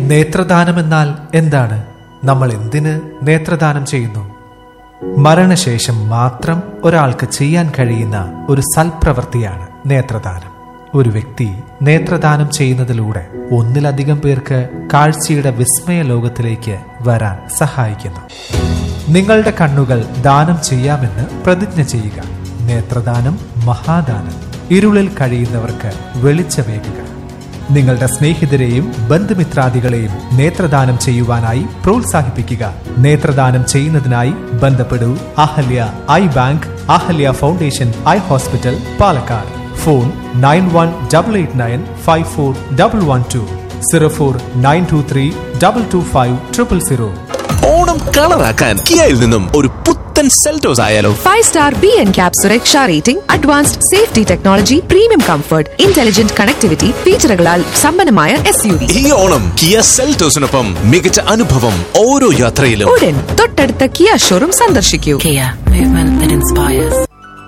നേത്രദാനമെന്നാൽ എന്താണ് നമ്മൾ എന്തിന് നേത്രദാനം ചെയ്യുന്നു മരണശേഷം മാത്രം ഒരാൾക്ക് ചെയ്യാൻ കഴിയുന്ന ഒരു സൽപ്രവൃത്തിയാണ് നേത്രദാനം ഒരു വ്യക്തി നേത്രദാനം ചെയ്യുന്നതിലൂടെ ഒന്നിലധികം പേർക്ക് കാഴ്ചയുടെ വിസ്മയ ലോകത്തിലേക്ക് വരാൻ സഹായിക്കുന്നു നിങ്ങളുടെ കണ്ണുകൾ ദാനം ചെയ്യാമെന്ന് പ്രതിജ്ഞ ചെയ്യുക നേത്രദാനം മഹാദാനം ഇരുളിൽ കഴിയുന്നവർക്ക് വെളിച്ചമേകുക നിങ്ങളുടെ സ്നേഹിതരെയും ബന്ധുമിത്രാദികളെയും നേത്രദാനം ചെയ്യുവാനായി പ്രോത്സാഹിപ്പിക്കുക നേത്രദാനം ചെയ്യുന്നതിനായി ബന്ധപ്പെടൂ Ahalya eye bank Ahalya foundation eye hospital Palakkad phone nine one double eight nine five four double one two zero four nine two three double two five triple zero Onam കളറാക്കാൻ കിയയിൽ നിന്നും ഒരു പുത്തൻ സെൽറ്റോസ് ആയാലോ five star B N cap സുരക്ഷ rating advanced safety technology premium comfort intelligent connectivity ഫീച്ചറുകളാൽ സമ്പന്നമായ S U V ഈ ഓണം കിയ സെൽറ്റോസിനൊപ്പം മികച്ച അനുഭവം ഓരോ യാത്രയിലും ഉടൻ തൊട്ടടുത്ത കിയ ഷോറൂം സന്ദർശിക്കൂ Kia, movement that inspires.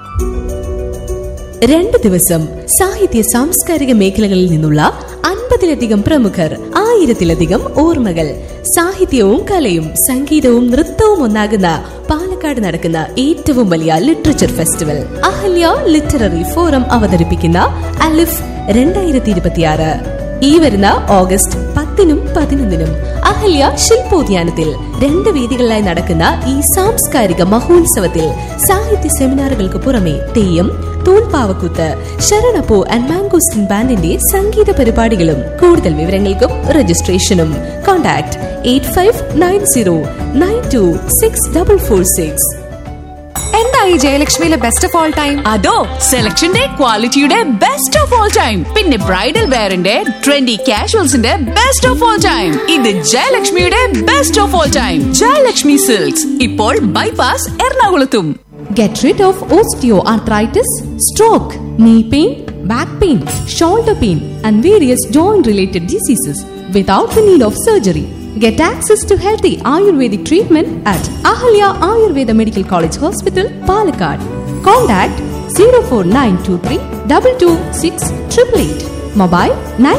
രണ്ട് ദിവസം സാഹിത്യ സാംസ്കാരിക മേഖലകളിൽ നിന്നുള്ള അൻപതിലധികം പ്രമുഖർ ആയിരത്തിലധികം ഓർമ്മകൾ സാഹിത്യവും കലയും സംഗീതവും നൃത്തവും ഒന്നാകുന്ന പാലക്കാട് നടക്കുന്ന ഏറ്റവും വലിയ literature festival Ahalya literary forum അവതരിപ്പിക്കുന്ന അലിഫ് രണ്ടായിരത്തി ഇരുപത്തിയാറ് ഈ വരുന്ന ഓഗസ്റ്റ് പത്തിനും പതിനൊന്നിനും അഹല്യ ശില്പോദ്യാനത്തിൽ രണ്ട് വേദികളിലായി നടക്കുന്ന ഈ സാംസ്കാരിക മഹോത്സവത്തിൽ സാഹിത്യ സെമിനാറുകൾക്ക് പുറമെ തെയ്യം തൂൺപാവക്കൂത്ത് ശരണപ്പൂ ആൻഡ് മാംഗോസ്റ്റിൻ ബാൻഡിന്റെ സംഗീത പരിപാടികളും കൂടുതൽ വിവരങ്ങൾക്കും രജിസ്ട്രേഷനും contact eight five nine zero nine two six double four six എന്തായി ജയലക്ഷ്മിയിലെ ബെസ്റ്റ് ഓഫ് ഓൾ ടൈം അതോ സെലക്ഷന്റെ ക്വാളിറ്റിയുടെ ബെസ്റ്റ് ഓഫ് ഓൾ ടൈം പിന്നെ ബ്രൈഡൽ വെയറിന്റെ ട്രെൻഡി കാഷ്വൽസിന്റെ ബെസ്റ്റ് ഓഫ് ഓൾ ടൈം ഇത് ജയലക്ഷ്മിയുടെ best of all time Jayalakshmi silks ഇപ്പോൾ ബൈപാസ് എറണാകുളത്തും Get rid of osteoarthritis, stroke, knee pain, back pain, shoulder pain, and various joint related diseases without the need of surgery. Get access to healthy Ayurvedic treatment at Ahalya Ayurveda Medical College Hospital, Palakkad. Contact 04923 226 888. Mobile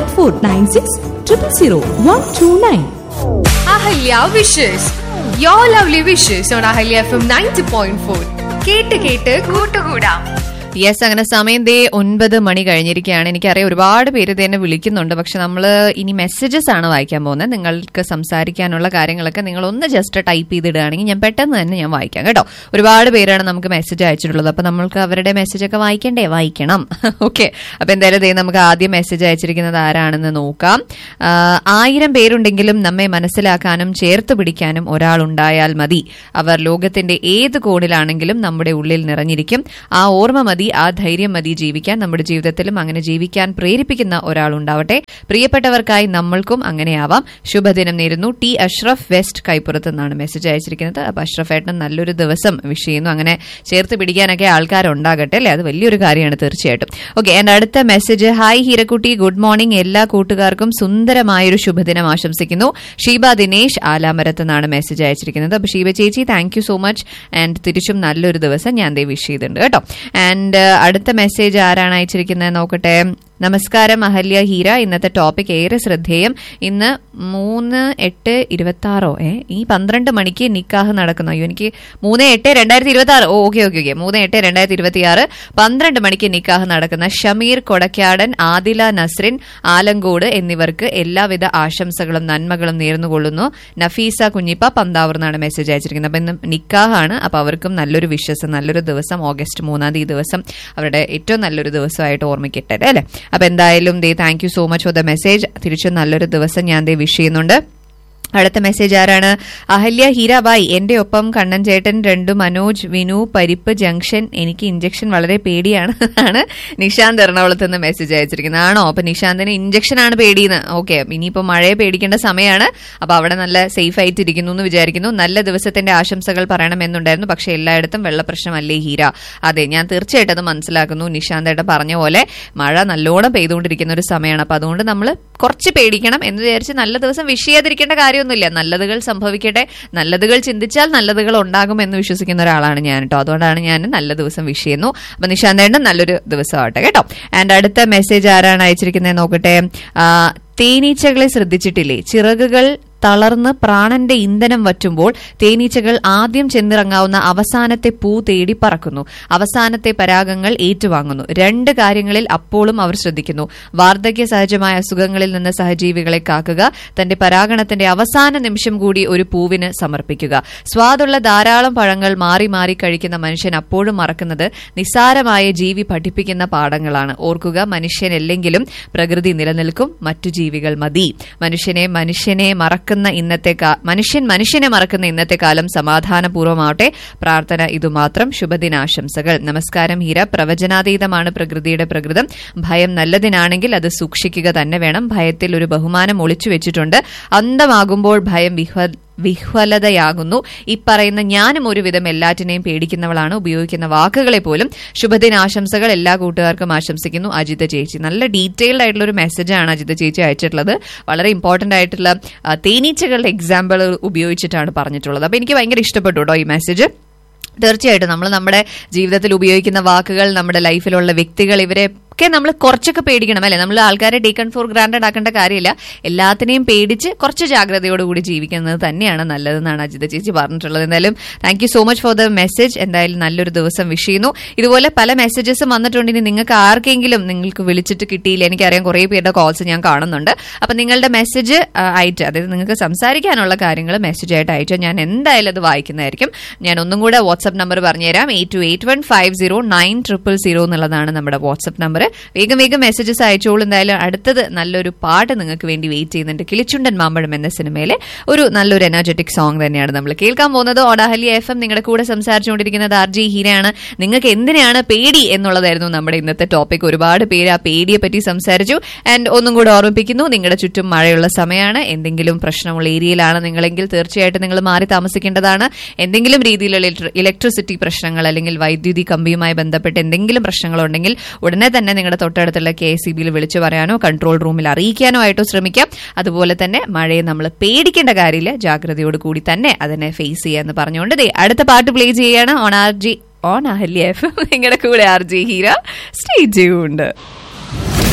9496 000 129. Ahalya wishes your lovely wishes on Ahalya F M ninety point four കേട്ട് കേട്ട് കൂട്ടുകൂടാം yes അങ്ങനെ സമയം ദേ ഒൻപത് മണി കഴിഞ്ഞിരിക്കുകയാണ് എനിക്കറിയാം ഒരുപാട് പേര് ഇത് എന്നെ വിളിക്കുന്നുണ്ട് പക്ഷെ നമ്മൾ ഇനി മെസ്സേജസ് ആണ് വായിക്കാൻ പോകുന്നത് നിങ്ങൾക്ക് സംസാരിക്കാനുള്ള കാര്യങ്ങളൊക്കെ നിങ്ങൾ ഒന്ന് ജസ്റ്റ് ടൈപ്പ് ചെയ്തിടുകയാണെങ്കിൽ ഞാൻ പെട്ടെന്ന് തന്നെ ഞാൻ വായിക്കാം കേട്ടോ ഒരുപാട് പേരാണ് നമുക്ക് മെസ്സേജ് അയച്ചിട്ടുള്ളത് അപ്പൊ നമ്മൾക്ക് അവരുടെ മെസ്സേജ് ഒക്കെ വായിക്കണ്ടേ വായിക്കണം ഓക്കെ അപ്പൊ എന്തായാലും ദേ നമുക്ക് ആദ്യം മെസ്സേജ് അയച്ചിരിക്കുന്നത് ആരാണെന്ന് നോക്കാം ആ, ആയിരം പേരുണ്ടെങ്കിലും നമ്മെ മനസ്സിലാക്കാനും ചേർത്ത് പിടിക്കാനും ഒരാളുണ്ടായാൽ മതി അവർ ലോകത്തിന്റെ ഏത് കോണിലാണെങ്കിലും നമ്മുടെ ഉള്ളിൽ നിറഞ്ഞിരിക്കും ആ ഓർമ്മ മതി ആ ധൈര്യം മതി ജീവിക്കാൻ നമ്മുടെ ജീവിതത്തിലും അങ്ങനെ ജീവിക്കാൻ പ്രേരിപ്പിക്കുന്ന ഒരാളുണ്ടാവട്ടെ പ്രിയപ്പെട്ടവർക്കായി നമ്മൾക്കും അങ്ങനെയാവാം ശുഭദിനം നേരുന്നു ടി അഷ്റഫ് വെസ്റ്റ് കൈപ്പുറത്ത് നിന്നാണ് മെസ്സേജ് അയച്ചിരിക്കുന്നത് അപ്പൊ അഷ്റഫ് ഏട്ടൻ നല്ലൊരു ദിവസം വിഷ് ചെയ്യുന്നു അങ്ങനെ ചേർത്ത് പിടിക്കാനൊക്കെ ആൾക്കാരുണ്ടാകട്ടെ അല്ലേ അത് വലിയൊരു കാര്യമാണ് തീർച്ചയായിട്ടും ഓക്കെ എന്റെ അടുത്ത മെസ്സേജ് ഹായ് ഹീരക്കുട്ടി ഗുഡ് മോർണിംഗ് എല്ലാ കൂട്ടുകാർക്കും സുന്ദരമായൊരു ശുഭദിനം ആശംസിക്കുന്നു ഷീബ ദിനേശ് ആലാമരത്ത് നിന്നാണ് മെസ്സേജ് അയച്ചിരിക്കുന്നത് അപ്പൊ ഷീബ ചേച്ചി thank you so much and തിരിച്ചും നല്ലൊരു ദിവസം ഞാൻ ദേ വിഷ് ചെയ്തിട്ടുണ്ട് കേട്ടോ ആൻഡ് അടുത്ത മെസ്സേജ് ആരാണ് അയച്ചിരിക്കുന്നത് നോക്കട്ടെ നമസ്കാരം അഹല്യ ഹീര ഇന്നത്തെ ടോപ്പിക് ഏറെ ശ്രദ്ധേയം ഇന്ന് മൂന്ന് എട്ട് ഇരുപത്തി ആറോ ഏ ഈ പന്ത്രണ്ട് മണിക്ക് നിക്കാഹ് നടക്കുന്നു അയ്യോ എനിക്ക് മൂന്ന് എട്ട് രണ്ടായിരത്തി ഇരുപത്തി ആറ് ഓ ഓക്കെ ഓക്കെ ഓക്കെ മൂന്ന് എട്ട് രണ്ടായിരത്തി ഇരുപത്തി ആറ് പന്ത്രണ്ട് മണിക്ക് നിക്കാഹ് നടക്കുന്ന ഷമീർ കൊടക്കാടൻ ആദില നസ്രിൻ ആലങ്കോട് എന്നിവർക്ക് എല്ലാവിധ ആശംസകളും നന്മകളും നേർന്നുകൊള്ളുന്നു നഫീസ കുഞ്ഞിപ്പ പന്താവൂർ എന്നാണ് മെസ്സേജ് അയച്ചിരിക്കുന്നത് അപ്പൊ ഇന്ന് നിക്കാഹാണ് അപ്പൊ അവർക്കും നല്ലൊരു വിശ്വസം നല്ലൊരു ദിവസം ഓഗസ്റ്റ് മൂന്നാം തീയതി ദിവസം അവരുടെ ഏറ്റവും നല്ലൊരു ദിവസമായിട്ട് ഓർമ്മിക്കട്ടെ അല്ലേ അപ്പൊ എന്തായാലും ദേ thank you so much for the message തിരിച്ചും നല്ലൊരു ദിവസം ഞാൻ ദേ വിഷ് ചെയ്യുന്നുണ്ട് അടുത്ത മെസ്സേജ് ആരാണ് അഹല്യ ഹീരാബായി എന്റെ ഒപ്പം കണ്ണൻ ചേട്ടൻ രണ്ടു മനോജ് വിനു പരിപ്പ് ജംഗ്ഷൻ എനിക്ക് ഇഞ്ചക്ഷൻ വളരെ പേടിയാണ് ആണ് നിഷാന്ത് എറണാകുളത്ത് നിന്ന് മെസ്സേജ് അയച്ചിരിക്കുന്നത് ആണോ അപ്പൊ നിഷാന്തിന് ഇഞ്ചക്ഷൻ ആണ് പേടിയെന്ന് ഓക്കെ ഇനിയിപ്പോ മഴയെ പേടിക്കേണ്ട സമയമാണ് അപ്പൊ അവിടെ നല്ല സേഫ് ആയിട്ട് ഇരിക്കുന്നു എന്ന് വിചാരിക്കുന്നു നല്ല ദിവസത്തിന്റെ ആശംസകൾ പറയണമെന്നുണ്ടായിരുന്നു പക്ഷെ എല്ലായിടത്തും വെള്ളപ്രശ്നമല്ലേ ഹീര അതെ ഞാൻ തീർച്ചയായിട്ടും അത് മനസ്സിലാക്കുന്നു നിഷാന്തേട്ടൻ പറഞ്ഞ പോലെ മഴ നല്ലോണം പെയ്തുകൊണ്ടിരിക്കുന്ന ഒരു സമയമാണ് അപ്പൊ അതുകൊണ്ട് നമ്മൾ കുറച്ച് പേടിക്കണം എന്ന് വിചാരിച്ച് നല്ല ദിവസം വിഷ് ചെയ്യാതിരിക്കേണ്ട കാര്യമൊന്നും കാര്യമൊന്നുമില്ല നല്ലതുകൾ സംഭവിക്കട്ടെ നല്ലതുകൾ ചിന്തിച്ചാൽ നല്ലതുകൾ ഉണ്ടാകും എന്ന് വിശ്വസിക്കുന്ന ഒരാളാണ് ഞാൻ കേട്ടോ അതുകൊണ്ടാണ് ഞാൻ നല്ല ദിവസം വിഷ് ചെയ്യുന്നു അപ്പൊ നിശാന്തേട്ടൻ നല്ലൊരു ദിവസമാവട്ടെ കേട്ടോ ആൻഡ് അടുത്ത മെസ്സേജ് ആരാണ് അയച്ചിരിക്കുന്നത് നോക്കട്ടെ ആ, തേനീച്ചകളെ ശ്രദ്ധിച്ചിട്ടില്ലേ ചിറകുകൾ തളർന്ന് പ്രാണന്റെ ഇന്ധനം വറ്റുമ്പോൾ തേനീച്ചകൾ ആദ്യം ചെന്നിറങ്ങാവുന്ന അവസാനത്തെ പൂ തേടി പറക്കുന്നു അവസാനത്തെ പരാഗങ്ങൾ ഏറ്റുവാങ്ങുന്നു രണ്ട് കാര്യങ്ങളിൽ അപ്പോഴും അവർ ശ്രദ്ധിക്കുന്നു വാർദ്ധക്യ സഹജമായ അസുഖങ്ങളിൽ നിന്ന് സഹജീവികളെ കാക്കുക തന്റെ പരാഗണത്തിന്റെ അവസാന നിമിഷം കൂടി ഒരു പൂവിന് സമർപ്പിക്കുക സ്വാദുള്ള ധാരാളം പഴങ്ങൾ മാറി മാറി കഴിക്കുന്ന മനുഷ്യൻ അപ്പോഴും മറക്കുന്നത് നിസ്സാരമായ ജീവി പഠിപ്പിക്കുന്ന പാഠങ്ങളാണ് ഓർക്കുക മനുഷ്യനല്ലെങ്കിലും പ്രകൃതി നിലനിൽക്കും മറ്റു ജീവികൾ മതി മനുഷ്യനെ മനുഷ്യനെ മറക്കുന്ന ഇന്നത്തെ കാ- മനുഷ്യൻ മനുഷ്യനെ മറക്കുന്ന ഇന്നത്തെ കാലം സമാധാനപൂർവ്വമാവട്ടെ പ്രാർത്ഥന ഇതുമാത്രം ശുഭദിനാശംസകൾ നമസ്കാരം ഹീര പ്രവചനാതീതമാണ് പ്രകൃതിയുടെ പ്രകൃതം ഭയം നല്ലതിനാണെങ്കിൽ അത് സൂക്ഷിക്കുക തന്നെ വേണം ഭയത്തിൽ ഒരു ബഹുമാനം ഒളിച്ചു വെച്ചിട്ടുണ്ട് അന്തമാകുമ്പോൾ ഭയം വിഹ്വ വിഹ്വലതയാകുന്നു ഈ പറയുന്ന ഞാനും ഒരുവിധം എല്ലാറ്റിനെയും പേടിക്കുന്നവളാണ് ഉപയോഗിക്കുന്ന വാക്കുകളെ പോലും ശുഭദിനാശംസകൾ എല്ലാ കൂട്ടുകാർക്കും ആശംസിക്കുന്നു അജിത ചേച്ചി നല്ല ഡീറ്റെയിൽഡ് ആയിട്ടുള്ള ഒരു മെസ്സേജാണ് അജിത ചേച്ചി അയച്ചിട്ടുള്ളത് വളരെ ഇമ്പോർട്ടന്റ് ആയിട്ടുള്ള ആ, തേനീച്ചകളുടെ എക്സാമ്പിൾ ഉപയോഗിച്ചിട്ടാണ് പറഞ്ഞിട്ടുള്ളത് അപ്പൊ എനിക്ക് ഭയങ്കര ഇഷ്ടപ്പെട്ടു കേട്ടോ ഈ മെസ്സേജ് തീർച്ചയായിട്ടും നമ്മൾ നമ്മുടെ ജീവിതത്തിൽ ഉപയോഗിക്കുന്ന വാക്കുകൾ നമ്മുടെ ലൈഫിലുള്ള വ്യക്തികൾ ഇവരെ ഒക്കെ നമ്മൾ കുറച്ചൊക്കെ പേടിക്കണം അല്ലെ നമ്മൾ ആൾക്കാരെ ടേക്കൺ ഫോർ ഗ്രാൻഡഡ് ആക്കേണ്ട കാര്യമില്ല എല്ലാത്തിനെയും പേടിച്ച് കുറച്ച് ജാഗ്രതയോടുകൂടി ജീവിക്കുന്നത് തന്നെയാണ് നല്ലതെന്നാണ് അജിത ചേച്ചി പറഞ്ഞിട്ടുള്ളത് എന്തായാലും thank you so much for the message എന്തായാലും നല്ലൊരു ദിവസം വിഷ് ചെയ്യുന്നു ഇതുപോലെ പല മെസ്സേജസും വന്നിട്ടുണ്ട് ഇനി നിങ്ങൾക്ക് ആർക്കെങ്കിലും നിങ്ങൾക്ക് വിളിച്ചിട്ട് കിട്ടിയില്ല എനിക്കറിയാം കുറേ പേരുടെ കോൾസ് ഞാൻ കാണുന്നുണ്ട് അപ്പൊ നിങ്ങളുടെ മെസ്സേജ് ആയിട്ട് അതായത് നിങ്ങൾക്ക് സംസാരിക്കാനുള്ള കാര്യങ്ങൾ മെസ്സേജ് ആയിട്ട് അയച്ചാൽ ഞാൻ എന്തായാലും അത് വായിക്കുന്നതായിരിക്കും ഞാൻ ഒന്നും കൂടെ വാട്സ്ആപ്പ് നമ്പർ പറഞ്ഞുതരാം eight two eight one five zero nine triple zero എന്നുള്ളതാണ് നമ്മുടെ വാട്സ്ആപ്പ് നമ്പർ വേഗം വേഗം മെസ്സേജസ് അയച്ചോളൂ എന്തായാലും അടുത്തത് നല്ലൊരു പാട്ട് നിങ്ങൾക്ക് വേണ്ടി വെയിറ്റ് ചെയ്യുന്നുണ്ട് കിളിച്ചുണ്ടൻ മാമ്പഴം എന്ന സിനിമയിലെ ഒരു നല്ലൊരു എനർജറ്റിക് സോങ് തന്നെയാണ് നമ്മൾ കേൾക്കാൻ പോകുന്നത് ഓടാഹലി എഫ് എം നിങ്ങളുടെ കൂടെ സംസാരിച്ചുകൊണ്ടിരിക്കുന്നത് ആർ ജി ഹീരയാണ് നിങ്ങൾക്ക് എന്തിനാണ് പേടി എന്നുള്ളതായിരുന്നു നമ്മുടെ ഇന്നത്തെ ടോപ്പിക് ഒരുപാട് പേര് ആ പേടിയെ പറ്റി സംസാരിച്ചു ആൻഡ് ഒന്നും കൂടെ ഓർമ്മിപ്പിക്കുന്നു നിങ്ങളുടെ ചുറ്റും മഴയുള്ള സമയമാണ് എന്തെങ്കിലും പ്രശ്നമുള്ള ഏരിയയിലാണ് നിങ്ങളെങ്കിൽ തീർച്ചയായിട്ടും നിങ്ങൾ മാറി താമസിക്കേണ്ടതാണ് എന്തെങ്കിലും രീതിയിലുള്ള ഇലക്ട്രി- ഇലക്ട്രിസിറ്റി പ്രശ്നങ്ങൾ അല്ലെങ്കിൽ വൈദ്യുതി കമ്പിയുമായി ബന്ധപ്പെട്ട് എന്തെങ്കിലും പ്രശ്നങ്ങളുണ്ടെങ്കിൽ ഉടനെ തന്നെ നിങ്ങളുടെ തൊട്ടടുത്തുള്ള കെ എസ് സി ബിയിൽ വിളിച്ചു പറയാനോ കൺട്രോൾ റൂമിൽ അറിയിക്കാനോ ആയിട്ടോ ശ്രമിക്കാം അതുപോലെ തന്നെ മഴയെ നമ്മൾ പേടിക്കേണ്ട കാര്യമില്ല ജാഗ്രതയോട് കൂടി തന്നെ അതിനെ ഫേസ് ചെയ്യാന്ന് പറഞ്ഞുകൊണ്ട് ദേ അടുത്ത പാട്ട് പ്ലേ ചെയ്യാണ് on R J on Ahalya F നിങ്ങളുടെ കൂടെ R J Heera stay tuned